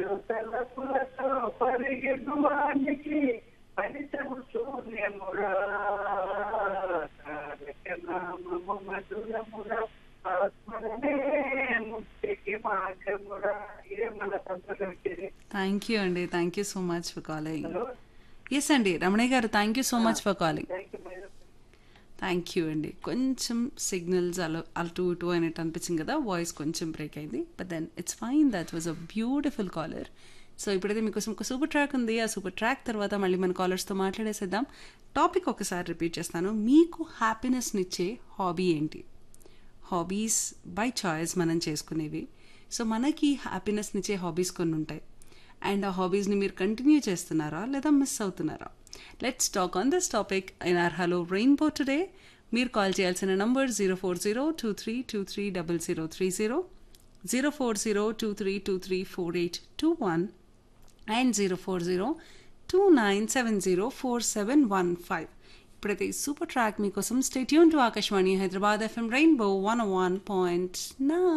పలు తలపులతో పరిగెడువానికి ఫలితము శూన్యమురా తారక నామము మధురమురా ఆత్మనే ముక్తికి మార్గమురా ఇదే మన సంతోషం వచ్చేది థ్యాంక్ యూ అండి thank you so much for calling hello yes అండి Ramanayya garu thank you so much for calling thank you madam thank you అండి కొంచెం సిగ్నల్స్ అలా అటు ఇటు అయినట్టు అనిపించింది కదా వాయిస్ కొంచెం బ్రేక్ అయింది but then it's fine that was a beautiful caller so ఇప్పుడైతే మీకోసం ఒక సూపర్ ట్రాక్ ఉంది ఆ సూపర్ ట్రాక్ తర్వాత మళ్ళీ మన కాలర్స్తో మాట్లాడేసేద్దాం టాపిక్ ఒకసారి రిపీట్ చేస్తాను మీకు హ్యాపీనెస్నిచ్చే హాబీ ఏంటి హాబీస్ బై చాయిస్ మనం చేసుకునేవి సో మనకి హ్యాపీనెస్నిచ్చే హాబీస్ కొన్ని ఉంటాయి అండ్ ఆ హాబీస్ని మీరు కంటిన్యూ చేస్తున్నారా లేదా మిస్ అవుతున్నారా let's talk on this topic in our hello rainbow today మీరు కాల్ చేయాల్సిన number zero four zero two three two three double zero three zero zero four zero two three two three four eight two one and zero four zero two nine seven zero four seven one five ఇప్పుడైతే ఈ super track మీకోసం stay tuned to Akashvani Hyderabad FM rainbow one one point నా